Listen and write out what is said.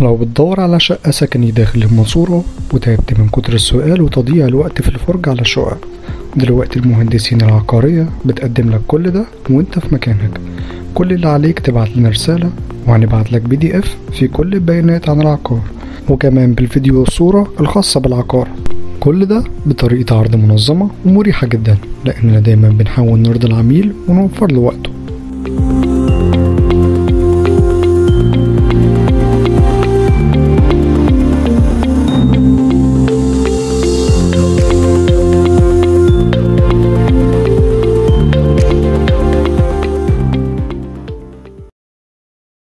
لو بتدور على شقة سكني داخل المنصورة وتعبت من كتر السؤال وتضييع الوقت في الفرجة على الشقق دلوقتي المهندسين العقارية بتقدم لك كل ده وانت في مكانك كل اللي عليك تبعت لنا رسالة وهنبعت لك بي دي اف في كل البيانات عن العقار وكمان بالفيديو والصورة الخاصة بالعقار كل ده بطريقة عرض منظمة ومريحة جدا لأننا دايما بنحاول نرضي العميل ونوفر له وقته